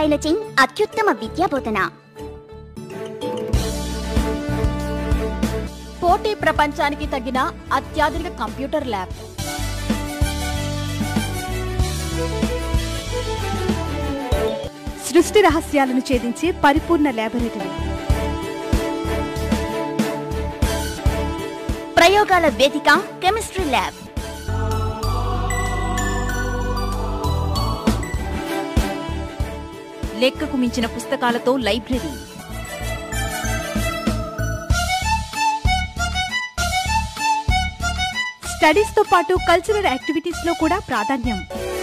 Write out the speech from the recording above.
ఉపాధ్యాయులచే అత్యుత్తమ విద్యాబోధన పోటీ ప్రపంచానికి తగిన అత్యాధునిక కంప్యూటర్ ల్యాబ్ సృష్టి రహస్యాలను ఛేదించే పరిపూర్ణ ల్యాబొరేటరీ ప్రయోగాల వేదిక కెమిస్ట్రీ ల్యాబ్ లెక్కకు మించిన పుస్తకాలతో లైబ్రరీ స్టడీస్ తో పాటు కల్చరల్ యాక్టివిటీస్ లో కూడా ప్రాధాన్యం